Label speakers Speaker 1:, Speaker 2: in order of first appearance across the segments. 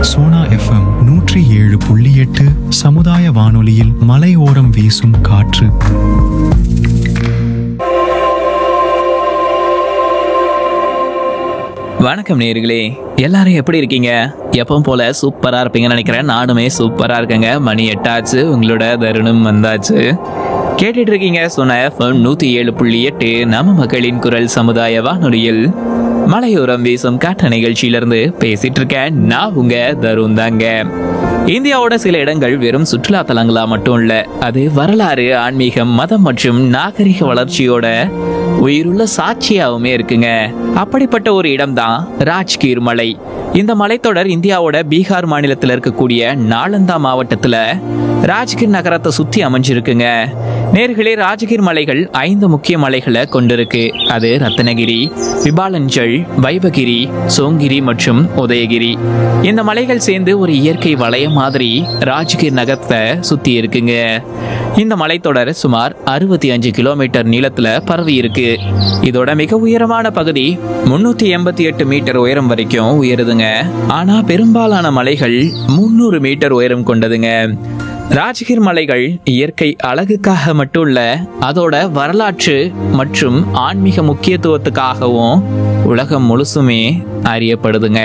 Speaker 1: Sona FM நூற்றி ஏழு புள்ளி எட்டு சமுதாய வானொலியில் மலையோரம் வீசும் காற்று
Speaker 2: வணக்கம் நேர்களே எல்லாரும் எப்படி இருக்கீங்க எப்பவும் போல சூப்பரா இருப்பீங்கன்னு நினைக்கிறேன் நானுமே சூப்பரா இருக்கேங்க மணி எட்டாச்சு உங்களோட தருணம் வந்தாச்சு கேட்டுட்டு இருக்கீங்க சொன்ன எஃப்எம் நூத்தி ஏழு புள்ளி எட்டு நம்ம மக்களின் குரல் சமுதாய வானொலியில் மலையோரம் வீசும் காற்று நிகழ்ச்சியிலிருந்து பேசிட்டு இருக்கேன் நான் உங்க தருண் தாங்க இந்தியாவோட சில இடங்கள் வெறும் சுற்றுலா தலங்களா மட்டும் இல்ல அது வரலாறு ஆன்மீகம் மதம் மற்றும் நாகரிக வளர்ச்சியோட உயிருள்ள சாட்சியாவுமே இருக்குங்க அப்படிப்பட்ட ஒரு இடம்தான் ராஜ்கீர் மலை இந்த மலைத்தொடர் இந்தியாவோட பீகார் மாநிலத்தில் இருக்கக்கூடிய நாலந்தா மாவட்டத்துல ராஜ்கிர் நகரத்தை சுத்தி அமைஞ்சிருக்குங்க நேர்களே ராஜகிர் மலைகள் ஐந்து முக்கிய மலைகளை கொண்டிருக்கு அது ரத்னகிரி விபாலஞ்சல் வைபகிரி சோங்கிரி மற்றும் உதயகிரி இந்த மலைகள் சேர்ந்து ஒரு இயற்கை வளையம் மாதிரி ராஜகிர் நகரத்தை சுத்தி இருக்குங்க இந்த மலைத்தொடர் சுமார் அறுபத்தி அஞ்சு கிலோமீட்டர் நீளத்துல பரவி இருக்கு இதோட மிக உயரமான பகுதி முன்னூத்தி எண்பத்தி எட்டு மீட்டர் உயரம் வரைக்கும் உயருதுங்க ஆனா பெரும்பாலான மலைகள் முன்னூறு மீட்டர் உயரம் கொண்டதுங்க ராஜகிர் மலைகள் இயற்கை அழகுக்காக மட்டும் இல்ல அதோட வரலாற்று மற்றும் ஆன்மீக முக்கியத்துவத்துக்காகவும் உலகம் முழுசுமே அறியப்படுதுங்க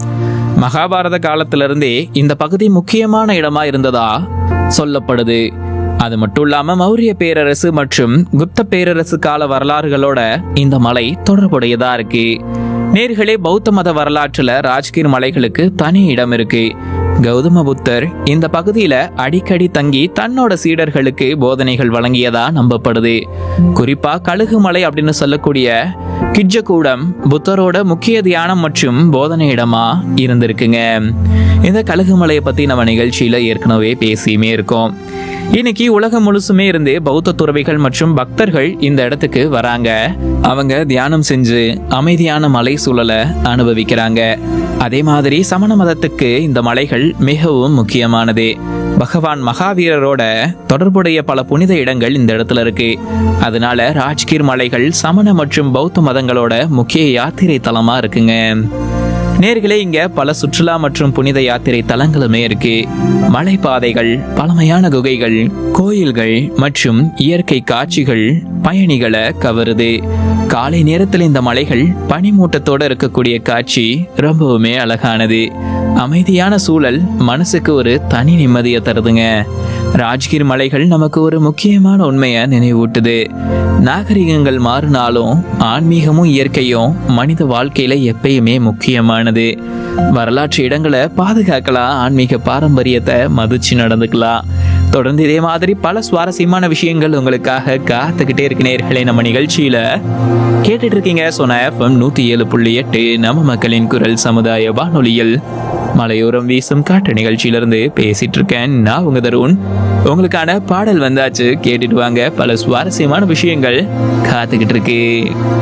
Speaker 2: மகாபாரத காலத்திலிருந்தே இந்த பகுதி முக்கியமான இடமா இருந்ததா சொல்லப்படுது அது மட்டும் இல்லாம மௌரிய பேரரசு மற்றும் குப்த பேரரசு கால வரலாறுகளோட இந்த மலை தொடர்புடையதா இருக்கு நேர்களே பௌத்த மத வரலாற்றுல ராஜ்கிர் மலைகளுக்கு தனி இடம் இருக்கு கௌதம புத்தர் இந்த பகுதியில அடிக்கடி தங்கி தன்னோட சீடர்களுக்கு போதனைகள் வழங்கியதா நம்பப்படுது குறிப்பா கழுகு மலை அப்படின்னு சொல்லக்கூடிய கிஜ்ஜகூடம் புத்தரோட முக்கிய தியானம் மற்றும் போதனை இடமா இருந்திருக்குங்க இந்த கழுகு மலையை பத்தி நம்ம நிகழ்ச்சியில ஏற்கனவே பேசியுமே இருக்கோம் இன்னைக்கு உலகம் முழுசுமே இருந்து பௌத்த துறவிகள் மற்றும் பக்தர்கள் இந்த இடத்துக்கு வராங்க அவங்க தியானம் செஞ்சு அமைதியான மலை சூழலை அனுபவிக்கிறாங்க அதே மாதிரி சமண மதத்துக்கு இந்த மலைகள் மிகவும் முக்கியமானது பகவான் மகாவீரரோட தொடர்புடைய பல புனித இடங்கள் இந்த இடத்துல இருக்கு அதனால ராஜ்கீர் மலைகள் சமண மற்றும் பௌத்த மதங்களோட முக்கிய யாத்திரை தலமா இருக்குங்க நேர்களே இங்க பல சுற்றுலா மற்றும் புனித யாத்திரை தலங்களுமே இருக்கு மலைப்பாதைகள் பழமையான குகைகள் கோயில்கள் மற்றும் இயற்கை காட்சிகள் பயணிகளை கவருது காலை நேரத்தில் இந்த மலைகள் பனிமூட்டத்தோட இருக்கக்கூடிய காட்சி ரொம்பவுமே அழகானது அமைதியான சூழல் மனசுக்கு ஒரு தனி நிம்மதியை தருதுங்க ராஜ்கிர் மலைகள் நமக்கு ஒரு முக்கியமான உண்மையை நினைவூட்டுது நாகரிகங்கள் மாறினாலும் ஆன்மீகமும் இயற்கையும் மனித வாழ்க்கையில எப்பயுமே முக்கியமானது வரலாற்று இடங்களை பாதுகாக்கலாம் ஆன்மீக பாரம்பரியத்தை மதிச்சு நடந்துக்கலாம் தொடர்ந்து இதே மாதிரி பல சுவாரஸ்யமான விஷயங்கள் உங்களுக்காக காத்துக்கிட்டே இருக்கு நேர்களே நம்ம நிகழ்ச்சியில கேட்டுட்டு இருக்கீங்க சொன்ன எஃப்எம் நூத்தி ஏழு புள்ளி எட்டு நம்ம மக்களின் குரல் சமுதாய வானொலியில் மலையோரம் வீசும் காற்று நிகழ்ச்சியிலிருந்து பேசிட்டு இருக்கேன் நான் உங்க தருண் உங்களுக்கான பாடல் வந்தாச்சு கேட்டுட்டு வாங்க பல சுவாரஸ்யமான விஷயங்கள் காத்துக்கிட்டு இருக்கு